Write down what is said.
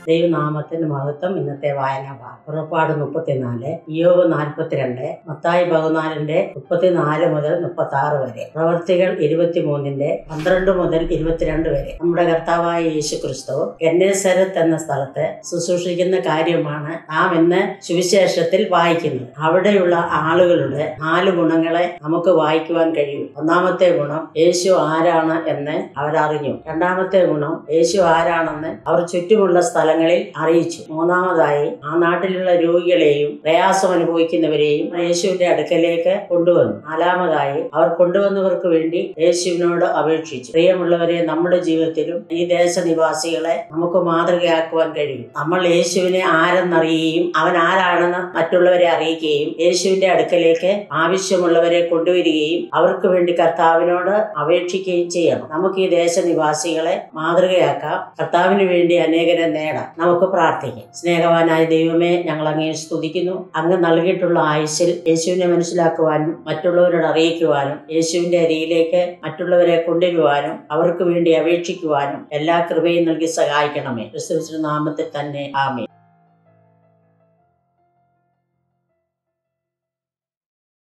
ദൈവനാമത്തിന് മഹത്വം ഇന്നത്തെ വായന ഭാഗം പുറപ്പാട് മുപ്പത്തിനാല് യോവ് നാൽപ്പത്തിരണ്ട് മത്തായി പതിനാലിന്റെ മുപ്പത്തിനാല് മുതൽ മുപ്പത്തി ആറ് വരെ പ്രവർത്തികൾ ഇരുപത്തിമൂന്നിന്റെ പന്ത്രണ്ട് മുതൽ ഇരുപത്തിരണ്ട് വരെ നമ്മുടെ കർത്താവായ യേശു ക്രിസ്തു ഗന്നേസരത്ത് എന്ന സ്ഥലത്ത് ശുശ്രൂഷിക്കുന്ന കാര്യമാണ് നാം ഇന്ന് സുവിശേഷത്തിൽ വായിക്കുന്നത് അവിടെയുള്ള ആളുകളുടെ നാല് ഗുണങ്ങളെ നമുക്ക് വായിക്കുവാൻ കഴിയും ഒന്നാമത്തെ ഗുണം യേശു ആരാണ് എന്ന് അവരറിഞ്ഞു രണ്ടാമത്തെ ഗുണം യേശു ആരാണെന്ന് അവർ ചുറ്റുമുള്ള സ്ഥലങ്ങളിൽ അറിയിച്ചു മൂന്നാമതായി ആ നാട്ടിലുള്ള രോഗികളെയും പ്രയാസം അനുഭവിക്കുന്നവരെയും യേശുവിന്റെ അടുക്കലേക്ക് കൊണ്ടുവന്നു നാലാമതായി അവർ കൊണ്ടുവന്നവർക്ക് വേണ്ടി യേശുവിനോട് അപേക്ഷിച്ചു പ്രിയമുള്ളവരെ നമ്മുടെ ജീവിതത്തിലും ഈ ദേശനിവാസികളെ നമുക്ക് മാതൃകയാക്കുവാൻ കഴിയും നമ്മൾ യേശുവിനെ ആരെന്നറിയുകയും അവൻ ആരാണെന്ന് മറ്റുള്ളവരെ അറിയിക്കുകയും യേശുവിന്റെ അടുക്കലേക്ക് ആവശ്യമുള്ളവരെ കൊണ്ടുവരികയും അവർക്ക് വേണ്ടി കർത്താവിനോട് അപേക്ഷിക്കുകയും ചെയ്യണം നമുക്ക് ഈ ദേശനിവാസികളെ മാതൃകയാക്കാം കർത്താവിന് വേണ്ടി അനേകരെ നേടാം നമുക്ക് പ്രാർത്ഥിക്കാം സ്നേഹവാനായ ദൈവമേ ഞങ്ങൾ അങ്ങേ സ്തുതിക്കുന്നു അങ്ങ് നൽകിയിട്ടുള്ള ആയുസ്സിൽ യേശുവിനെ മനസ്സിലാക്കുവാനും മറ്റുള്ളവരോട് അറിയിക്കുവാനും യേശുവിന്റെ അരിയിലേക്ക് മറ്റുള്ളവരെ കൊണ്ടുവരുവാനും അവർക്ക് വേണ്ടി അപേക്ഷിക്കുവാനും എല്ലാ കൃപയും നൽകി സഹായിക്കണമേ ക്രിസ്തുവിന്റെ നാമത്തിൽ തന്നെ ആമേ